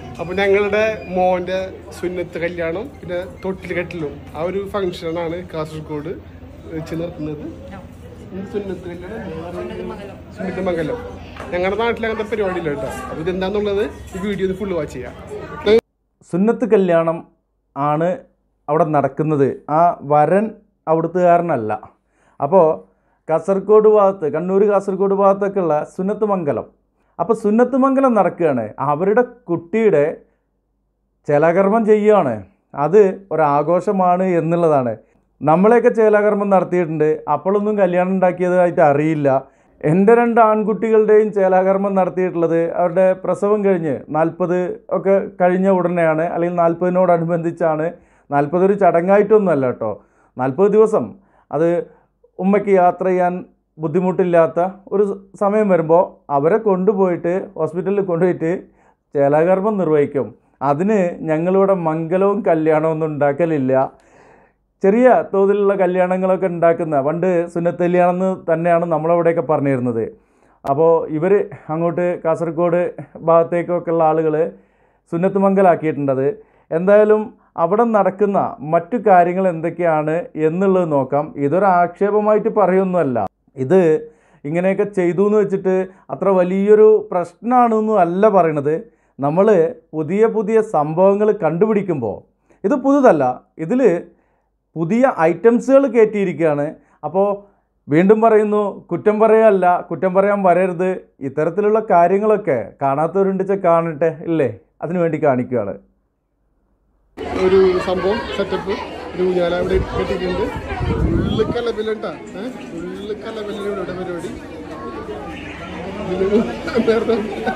അപ്പോൾ ഞങ്ങളുടെ മോൻ്റെ സുന്നത്ത് കല്യാണം പിന്നെ തൊട്ടിൽ കെട്ടിലും ആ ഒരു ഫംഗ്ഷനാണ് കാസർഗോഡ് വെച്ച് നടത്തുന്നത് ഈ സുന്നത്ത് കല്യാണം സുന്നത്ത് മംഗലം ഞങ്ങളുടെ നാട്ടിൽ അങ്ങനത്തെ പരിപാടിയില്ല കേട്ടോ അപ്പോൾ ഇതെന്താന്നുള്ളത് ഈ വീഡിയോ ഫുള്ള് വാച്ച് ചെയ്യാം സുന്നത്ത് കല്യാണം ആണ് അവിടെ നടക്കുന്നത് ആ വരൻ അവിടുത്തുകാരനല്ല അപ്പോൾ കാസർഗോഡ് ഭാഗത്ത് കണ്ണൂർ കാസർഗോഡ് ഭാഗത്തൊക്കെയുള്ള സുന്നത്ത് മംഗലം അപ്പോൾ സുന്നത്ത് മംഗലം നടക്കുകയാണ് അവരുടെ കുട്ടിയുടെ ചേലാകർമ്മം ചെയ്യുകയാണ് അത് ഒരാഘോഷമാണ് എന്നുള്ളതാണ് നമ്മളെയൊക്കെ ചേലാകർമ്മം നടത്തിയിട്ടുണ്ട് അപ്പോഴൊന്നും കല്യാണം ഉണ്ടാക്കിയതായിട്ട് അറിയില്ല എൻ്റെ രണ്ട് ആൺകുട്ടികളുടെയും ചേലാകർമ്മം നടത്തിയിട്ടുള്ളത് അവരുടെ പ്രസവം കഴിഞ്ഞ് നാൽപ്പത് ഒക്കെ കഴിഞ്ഞ ഉടനെയാണ് അല്ലെങ്കിൽ നാൽപ്പതിനോടനുബന്ധിച്ചാണ് നാൽപ്പത് ഒരു ചടങ്ങായിട്ടൊന്നുമല്ല കേട്ടോ നാൽപ്പത് ദിവസം അത് ഉമ്മയ്ക്ക് യാത്ര ചെയ്യാൻ ബുദ്ധിമുട്ടില്ലാത്ത ഒരു സമയം വരുമ്പോൾ അവരെ കൊണ്ടുപോയിട്ട് ഹോസ്പിറ്റലിൽ കൊണ്ടുപോയിട്ട് ചേലാകർമ്മം നിർവഹിക്കും അതിന് ഞങ്ങളിവിടെ മംഗലവും കല്യാണവും ഒന്നും ഉണ്ടാക്കലില്ല ചെറിയ തോതിലുള്ള കല്യാണങ്ങളൊക്കെ ഉണ്ടാക്കുന്ന പണ്ട് സുന്നത്ത് കല്യാണം എന്ന് തന്നെയാണ് നമ്മളവിടെയൊക്കെ പറഞ്ഞിരുന്നത് അപ്പോൾ ഇവർ അങ്ങോട്ട് കാസർഗോഡ് ഭാഗത്തേക്കൊക്കെ ഉള്ള ആളുകൾ സുന്നത്ത് മംഗലാക്കിയിട്ടുണ്ടത് എന്തായാലും അവിടെ നടക്കുന്ന മറ്റു കാര്യങ്ങൾ എന്തൊക്കെയാണ് എന്നുള്ളത് നോക്കാം ഇതൊരു ആക്ഷേപമായിട്ട് പറയൊന്നുമല്ല ഇത് ഇങ്ങനെയൊക്കെ ചെയ്തു എന്ന് വെച്ചിട്ട് അത്ര വലിയൊരു പ്രശ്നമാണെന്നും അല്ല പറയണത് നമ്മൾ പുതിയ പുതിയ സംഭവങ്ങൾ കണ്ടുപിടിക്കുമ്പോൾ ഇത് പുതുതല്ല ഇതിൽ പുതിയ ഐറ്റംസുകൾ കയറ്റിയിരിക്കുകയാണ് അപ്പോൾ വീണ്ടും പറയുന്നു കുറ്റം പറയല്ല കുറ്റം പറയാൻ വരരുത് ഇത്തരത്തിലുള്ള കാര്യങ്ങളൊക്കെ കാണാത്തവരുണ്ടെച്ച കാണട്ടെ ഇല്ലേ അതിനു വേണ്ടി കാണിക്കുകയാണ് ഒരു സംഭവം സെറ്റപ്പ് ഒരു ഊഞ്ഞാല അവിടെ കെട്ടിയിട്ടുണ്ട് ഉള്ളു കലബിലുണ്ടാ ഉള്ളു കലബിലൂടെ പരിപാടി ഇതിന് നേരത്തെ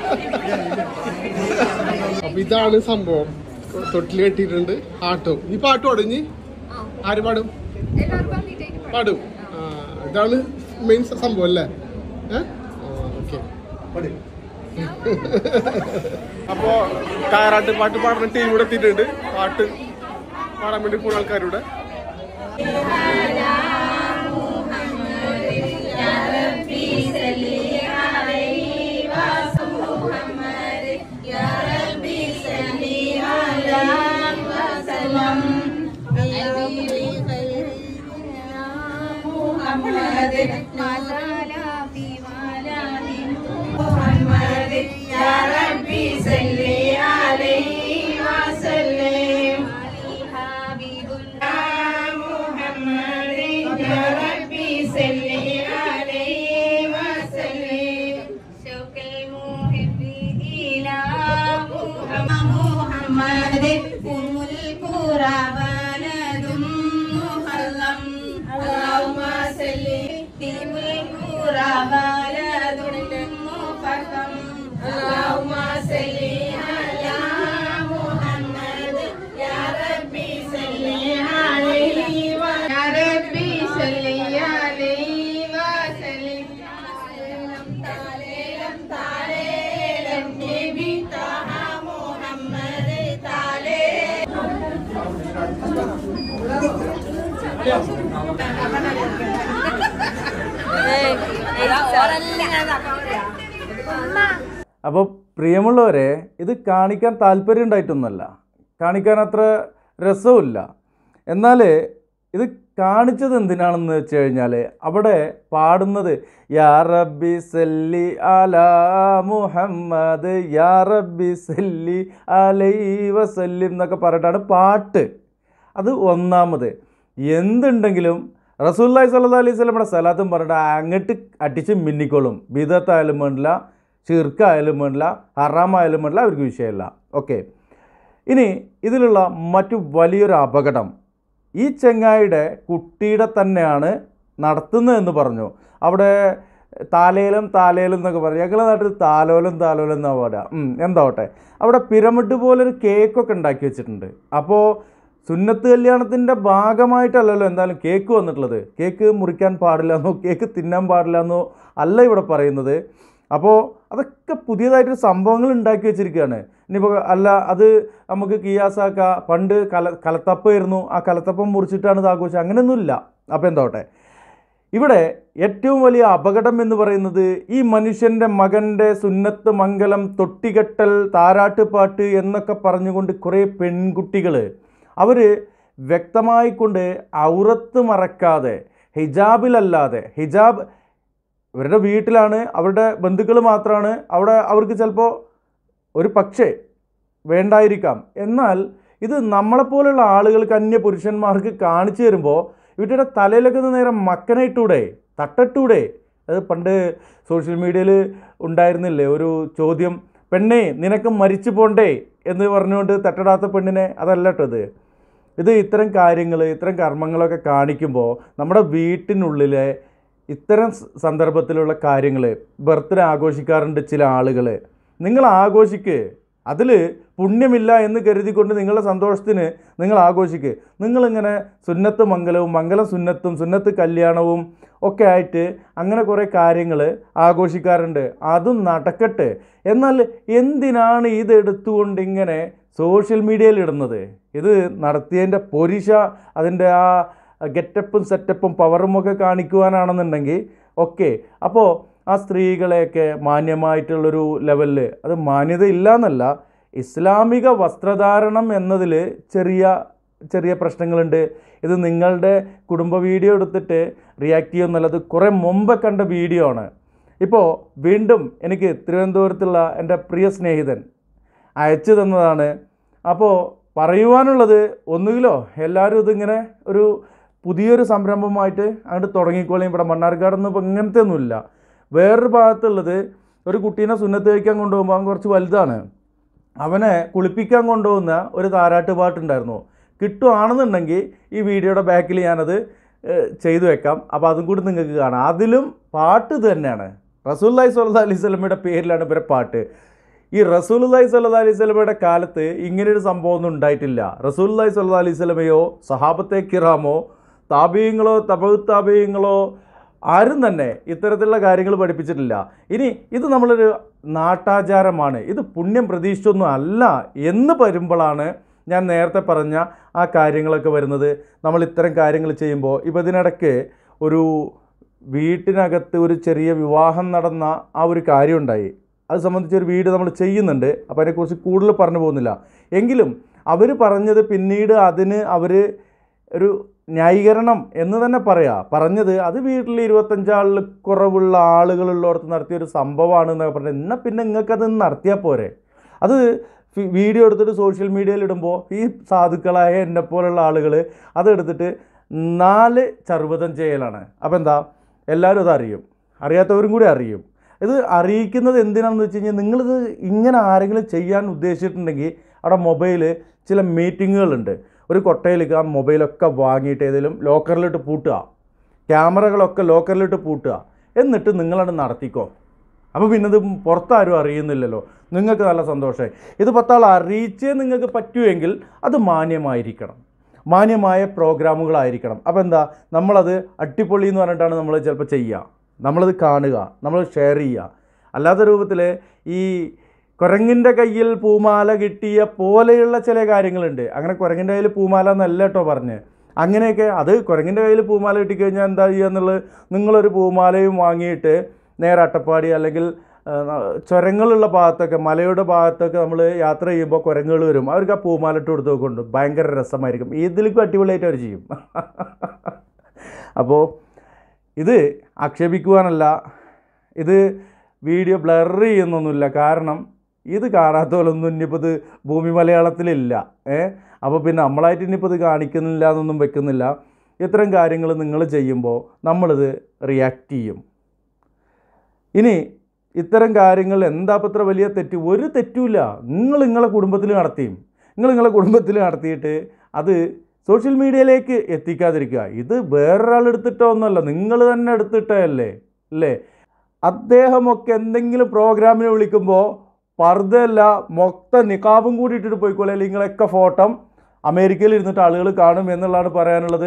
അപ്പൊ ഇതാണ് സംഭവം തൊട്ടിൽ കെട്ടിയിട്ടുണ്ട് ആട്ടോ ഈ പാട്ട് പാടും ആര് പാടും പാടും ആ, ഇതാണ് മെയിൻ സംഭവം അല്ലേ ഓക്കെ അപ്പോ കാരാട്ട് പാട്ട് പാടുന്ന ടീം ഇവിടെ എത്തിയിട്ടുണ്ട് പാട്ട് പാടാൻ വേണ്ടി പോകുന്ന ആൾക്കാരുടെ محمد أم القرى بلد محرم اللهم صل أم القرى بلد مفخم اللهم صل على محمد يا ربي صل عليه و- يا ربي صل عليه وسلم لم تعلم تعلم نبي طه محمد تعالى അപ്പോൾ പ്രിയമുള്ളവരെ ഇത് കാണിക്കാൻ താല്പര്യം ഉണ്ടായിട്ടൊന്നുമല്ല കാണിക്കാൻ അത്ര രസവുമില്ല എന്നാൽ ഇത് കാണിച്ചത് എന്തിനാണെന്ന് വെച്ച് കഴിഞ്ഞാൽ അവിടെ പാടുന്നത് യാ റബ്ബി സല്ലി അലാ മുഹമ്മദ് യാ റബ്ബി സല്ലി അലൈ വസല്ലിം എന്നൊക്കെ പറഞ്ഞിട്ടാണ് പാട്ട് അത് ഒന്നാമത് എന്തുണ്ടെങ്കിലും റസൂല്ലായി സല്ലാ അലൈഹി സ്വലമിയുടെ സ്ഥലത്തും പറഞ്ഞിട്ട് അങ്ങോട്ട് അടിച്ച് മിന്നിക്കോളും ബിദത്തായാലും വേണ്ടില്ല ഷിർക്കായാലും വേണ്ടില്ല ഹറാമായാലും വേണ്ടില്ല അവർക്ക് വിഷയമില്ല ഓക്കെ ഇനി ഇതിലുള്ള മറ്റു വലിയൊരു അപകടം ഈ ചെങ്ങായിയുടെ കുട്ടിയുടെ തന്നെയാണ് നടത്തുന്നതെന്ന് പറഞ്ഞു അവിടെ താലേലം താലേലം എന്നൊക്കെ പറഞ്ഞു ഞങ്ങളുടെ നാട്ടിൽ താലോലം താലോലം എന്നാ പറയുക ഉം, എന്താവട്ടെ അവിടെ പിരമിഡ് പോലൊരു കേക്കൊക്കെ ഉണ്ടാക്കി വെച്ചിട്ടുണ്ട് അപ്പോൾ സുന്നത്ത് കല്യാണത്തിൻ്റെ ഭാഗമായിട്ടല്ലല്ലോ എന്തായാലും കേക്ക് വന്നിട്ടുള്ളത് കേക്ക് മുറിക്കാൻ പാടില്ല എന്നോ കേക്ക് തിന്നാൻ പാടില്ല എന്നോ അല്ല ഇവിടെ പറയുന്നത് അപ്പോൾ അതൊക്കെ പുതിയതായിട്ടൊരു സംഭവങ്ങൾ ഉണ്ടാക്കി വെച്ചിരിക്കുകയാണ് ഇനിയിപ്പോൾ അല്ല അത് നമുക്ക് കിയാസാക്ക പണ്ട് കല കലത്തപ്പമായിരുന്നു ആ കലത്തപ്പം മുറിച്ചിട്ടാണ് ഇത് ആഘോഷം അങ്ങനെയൊന്നുമില്ല അപ്പോൾ എന്താവട്ടെ ഇവിടെ ഏറ്റവും വലിയ അപകടം എന്ന് പറയുന്നത് ഈ മനുഷ്യൻ്റെ മകൻ്റെ സുന്നത്ത് മംഗലം തൊട്ടികെട്ടൽ താരാട്ടുപാട്ട് എന്നൊക്കെ പറഞ്ഞുകൊണ്ട് കുറേ പെൺകുട്ടികൾ അവർ വ്യക്തമായിക്കൊണ്ട് ഔറത്ത് മറക്കാതെ ഹിജാബിലല്ലാതെ ഹിജാബ് ഇവരുടെ വീട്ടിലാണ് അവരുടെ ബന്ധുക്കൾ മാത്രമാണ് അവിടെ അവർക്ക് ചിലപ്പോൾ ഒരു പക്ഷേ വേണ്ടായിരിക്കാം എന്നാൽ ഇത് നമ്മളെപ്പോലുള്ള ആളുകൾക്ക് അന്യ പുരുഷന്മാർക്ക് കാണിച്ചു തരുമ്പോൾ ഇവരുടെ തലയിലൊക്കെ ഒന്ന് നേരെ മക്കനയിട്ടൂടെ തട്ടട്ടൂടെ അത് പണ്ട് സോഷ്യൽ മീഡിയയിൽ ഉണ്ടായിരുന്നില്ലേ ഒരു ചോദ്യം പെണ്ണേ നിനക്ക് മരിച്ചു പോണ്ടേ എന്ന് പറഞ്ഞുകൊണ്ട് തട്ടടാത്ത പെണ്ണിനെ അതല്ല കേട്ടോ ഇത് ഇത് ഇത്തരം കാര്യങ്ങൾ ഇത്തരം കർമ്മങ്ങളൊക്കെ കാണിക്കുമ്പോൾ നമ്മുടെ വീട്ടിനുള്ളിലെ ഇത്തരം സ- സന്ദർഭത്തിലുള്ള കാര്യങ്ങൾ ബർത്ത്ഡേ ആഘോഷിക്കാറുണ്ട് ചില ആളുകൾ നിങ്ങൾ ആഘോഷിക്ക് അതിൽ പുണ്യമില്ല എന്ന് കരുതിക്കൊണ്ട് നിങ്ങളുടെ സന്തോഷത്തിന് നിങ്ങൾ ആഘോഷിക്ക് നിങ്ങളിങ്ങനെ സുന്നത്ത് മംഗലവും മംഗലം സുന്നത്തും സുന്നത്ത് കല്യാണവും ഒക്കെ ആയിട്ട് അങ്ങനെ കുറേ കാര്യങ്ങൾ ആഘോഷിക്കാറുണ്ട് അതും നടക്കട്ടെ എന്നാൽ എന്തിനാണ് ഇത് എടുത്തുകൊണ്ട് ഇങ്ങനെ സോഷ്യൽ മീഡിയയിൽ ഇടുന്നത് ഇത് നടത്തിയതിൻ്റെ പൊരിശ അതിൻ്റെ ആ ഗെറ്റപ്പും സെറ്റപ്പും പവറും ഒക്കെ കാണിക്കുവാനാണെന്നുണ്ടെങ്കിൽ ഓക്കെ അപ്പോൾ ആ സ്ത്രീകളെയൊക്കെ മാന്യമായിട്ടുള്ളൊരു ലെവലിൽ അത് മാന്യത ഇല്ല എന്നല്ല ഇസ്ലാമിക വസ്ത്രധാരണം എന്നതിൽ ചെറിയ ചെറിയ പ്രശ്നങ്ങളുണ്ട് ഇത് നിങ്ങളുടെ കുടുംബ വീഡിയോ എടുത്തിട്ട് റിയാക്ട് ചെയ്യുമെന്നുള്ളത് കുറേ മുമ്പ് കണ്ട വീഡിയോ ആണ് ഇപ്പോൾ വീണ്ടും എനിക്ക് തിരുവനന്തപുരത്തുള്ള എൻ്റെ പ്രിയ സ്നേഹിതൻ അയച്ചു തന്നതാണ് അപ്പോൾ പറയുവാനുള്ളത് ഒന്നുകിലോ എല്ലാവരും ഇതിങ്ങനെ ഒരു പുതിയൊരു സംരംഭമായിട്ട് അങ്ങോട്ട് തുടങ്ങിക്കോളിയും ഇവിടെ മണ്ണാർക്കാടൊന്നും ഇപ്പോൾ ഇങ്ങനത്തെ ഒന്നുമില്ല വേറൊരു ഭാഗത്തുള്ളത് ഒരു കുട്ടീനെ സുന്നത്ത് കഴിക്കാൻ കൊണ്ടുപോകുമ്പോൾ അവൻ കുറച്ച് വലുതാണ് അവനെ കുളിപ്പിക്കാൻ കൊണ്ടുപോകുന്ന ഒരു താരാട്ട് പാട്ടുണ്ടായിരുന്നു കിട്ടുവാണെന്നുണ്ടെങ്കിൽ ഈ വീഡിയോയുടെ ബാക്കിൽ ഞാനത് ഏഹ്, ചെയ്തു വെക്കാം അപ്പോൾ അതും കൂടി നിങ്ങൾക്ക് കാണാം അതിലും പാട്ട് ഇത് തന്നെയാണ് റസൂല്ലായി സല്ലാ അലൈഹി സ്വലമയുടെ പേരിലാണ് ഇവരെ പാട്ട് ഈ റസൂലുല്ലായി സല്ലാ അലൈഹി സ്വലമയുടെ കാലത്ത് ഇങ്ങനെയൊരു സംഭവം ഒന്നും ഉണ്ടായിട്ടില്ല റസൂലുല്ലായി സല്ലാ അലൈഹി സ്വലമയോ സഹാബത്തെ കിറാമോ താപീയങ്ങളോ തപവ് താപീയങ്ങളോ ആരും തന്നെ ഇത്തരത്തിലുള്ള കാര്യങ്ങൾ പഠിപ്പിച്ചിട്ടില്ല ഇനി ഇത് നമ്മളൊരു നാട്ടാചാരമാണ് ഇത് പുണ്യം പ്രതീക്ഷിച്ചൊന്നും അല്ല എന്ന് വരുമ്പോഴാണ് ഞാൻ നേരത്തെ പറഞ്ഞ ആ കാര്യങ്ങളൊക്കെ വരുന്നത് നമ്മൾ ഇത്തരം കാര്യങ്ങൾ ചെയ്യുമ്പോൾ ഇപ്പോൾ ഇതിനിടയ്ക്ക് ഒരു വീട്ടിനകത്ത് ഒരു ചെറിയ വിവാഹം നടന്ന ആ ഒരു കാര്യമുണ്ടായി അത് സംബന്ധിച്ച് ഒരു വീഡിയോ നമ്മൾ ചെയ്യുന്നുണ്ട് അപ്പോൾ അതിനെക്കുറിച്ച് കൂടുതൽ പറഞ്ഞു പോകുന്നില്ല എങ്കിലും അവർ പറഞ്ഞത് പിന്നീട് അതിന് അവർ ഒരു ന്യായീകരണം എന്ന് തന്നെ പറയാം പറഞ്ഞത് അത് വീട്ടിൽ ഇരുപത്തഞ്ചാളിൽ കുറവുള്ള ആളുകളുള്ളടത്ത് നടത്തിയ ഒരു സംഭവമാണ് എന്നൊക്കെ പറഞ്ഞത് എന്നാൽ പിന്നെ നിങ്ങൾക്കത് നടത്തിയാൽ പോരെ അത് ഫി- വീഡിയോ എടുത്തിട്ട് സോഷ്യൽ മീഡിയയിൽ ഇടുമ്പോൾ ഈ സാധുക്കളായ എന്നെ പോലുള്ള ആളുകൾ അതെടുത്തിട്ട് നാല് ചർവ്വതം ചെയ്യലാണ് അപ്പോൾ എന്താ എല്ലാവരും അത് അറിയും അറിയാത്തവരും കൂടി അറിയും ഇത് അറിയിക്കുന്നത് എന്തിനാണെന്ന് വെച്ച് കഴിഞ്ഞാൽ നിങ്ങളിത് ഇങ്ങനെ ആരെങ്കിലും ചെയ്യാൻ ഉദ്ദേശിച്ചിട്ടുണ്ടെങ്കിൽ അവിടെ മൊബൈൽ ചില മീറ്റിങ്ങുകളുണ്ട് ഒരു കൊട്ടയിലേക്ക് ആ മൊബൈലൊക്കെ വാങ്ങിയിട്ട് ഏതെങ്കിലും ലോക്കറിലിട്ട് പൂട്ടുക ക്യാമറകളൊക്കെ ലോക്കറിലിട്ട് പൂട്ടുക എന്നിട്ട് നിങ്ങളത് നടത്തിക്കോ അപ്പോൾ പിന്നെ ഇത് പുറത്താരും അറിയുന്നില്ലല്ലോ നിങ്ങൾക്ക് നല്ല സന്തോഷമായി ഇത് പത്താൾ അറിയിച്ചേ നിങ്ങൾക്ക് പറ്റുമെങ്കിൽ അത് മാന്യമായിരിക്കണം മാന്യമായ പ്രോഗ്രാമുകളായിരിക്കണം അപ്പോൾ എന്താ നമ്മളത് അട്ടിപ്പൊളി എന്ന് പറഞ്ഞിട്ടാണ് നമ്മൾ ചിലപ്പോൾ ചെയ്യുക നമ്മളത് കാണുക നമ്മൾ ഷെയർ ചെയ്യുക അല്ലാത്ത രൂപത്തിൽ ഈ കുരങ്ങിൻ്റെ കയ്യിൽ പൂമാല കിട്ടിയ പോലെയുള്ള ചില കാര്യങ്ങളുണ്ട് അങ്ങനെ കുരങ്ങിൻ്റെ കയ്യിൽ പൂമാല എന്നല്ല കേട്ടോ പറഞ്ഞ് അങ്ങനെയൊക്കെ അത് കുരങ്ങിൻ്റെ കയ്യിൽ പൂമാല കിട്ടിക്കഴിഞ്ഞാൽ എന്താ ചെയ്യുക എന്നുള്ളത് നിങ്ങളൊരു പൂമാലയും വാങ്ങിയിട്ട് നേരെ അട്ടപ്പാടി അല്ലെങ്കിൽ ആ, ചുരങ്ങളുള്ള ഭാഗത്തൊക്കെ മലയുടെ ഭാഗത്തൊക്കെ നമ്മൾ യാത്ര ചെയ്യുമ്പോൾ കുരങ്ങുകൾ വരും അവർക്ക് ആ പൂമാല ഇട്ട് കൊടുത്ത് കൊണ്ട് ഭയങ്കര രസമായിരിക്കും ഇതിലേക്കും അടിപൊളിയായിട്ട് അവർ ചെയ്യും അപ്പോൾ ഇത് ആക്ഷേപിക്കുവാനല്ല ഇത് വീഡിയോ ബ്ലർ ചെയ്യുന്നൊന്നുമില്ല കാരണം ഇത് കാണാത്ത പോലൊന്നും ഇനിയിപ്പോൾ ഇത് ഭൂമി മലയാളത്തിലില്ല ഏ അപ്പോൾ പിന്നെ നമ്മളായിട്ട് ഇനിയിപ്പോൾ ഇത് കാണിക്കുന്നില്ല എന്നൊന്നും വെക്കുന്നില്ല ഇത്തരം കാര്യങ്ങൾ നിങ്ങൾ ചെയ്യുമ്പോൾ നമ്മളിത് റിയാക്ട് ചെയ്യും ഇനി ഇത്തരം കാര്യങ്ങൾ എന്താ ഇപ്പം ഇത്ര വലിയ തെറ്റ് ഒരു തെറ്റുമില്ല നിങ്ങൾ നിങ്ങളെ കുടുംബത്തിൽ നടത്തിയും നിങ്ങൾ നിങ്ങളെ കുടുംബത്തിൽ നടത്തിയിട്ട് അത് സോഷ്യൽ മീഡിയയിലേക്ക് എത്തിക്കാതിരിക്കുക ഇത് വേറൊരാൾ എടുത്തിട്ടോ ഒന്നുമല്ല നിങ്ങൾ തന്നെ എടുത്തിട്ടല്ലേ അല്ലേ അദ്ദേഹമൊക്കെ എന്തെങ്കിലും പ്രോഗ്രാമിന് വിളിക്കുമ്പോൾ പർദ്ദയല്ല മൊത്തം നിക്കാബും കൂടി ഇട്ടിട്ട് പോയിക്കോളെ അല്ലെങ്കിൽ നിങ്ങളൊക്കെ ഫോട്ടോ അമേരിക്കയിൽ ഇരുന്നിട്ട് ആളുകൾ കാണും എന്നുള്ളതാണ് പറയാനുള്ളത്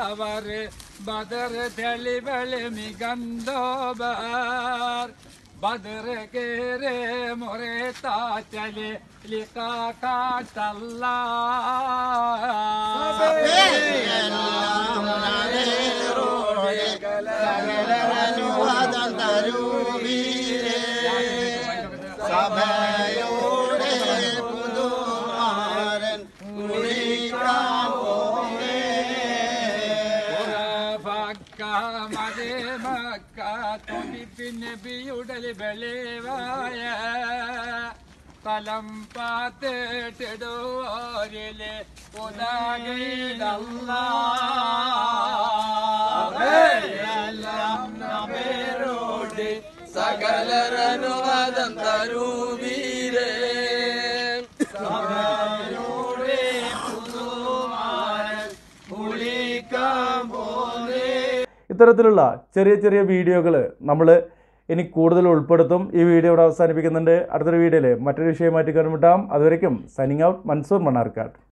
അവർ ബദർ തെളിവെളി മികന്തോബർ ബദർ കേറെ മുറെ താറ്റല് ലിക്കാട്ടല്ല മതേ മക്ക നബിയുടെ വെളിവായ തലം പാത്തിട്ടിടുവോരിലെ ഉദാകിലല്ല സകലരനുവാദം തരൂവീരേ ഇത്തരത്തിലുള്ള ചെറിയ ചെറിയ വീഡിയോകൾ നമ്മൾ ഇനി കൂടുതൽ ഉൾപ്പെടുത്തും ഈ വീഡിയോ ഇവിടെ അവസാനിപ്പിക്കുന്നുണ്ട് അടുത്തൊരു വീഡിയോയിൽ മറ്റൊരു വിഷയമായിട്ട് കണ്ടുമുട്ടാം അതുവരയ്ക്കും സൈനിങ് ഔട്ട് മൻസൂർ മണ്ണാർക്കാട്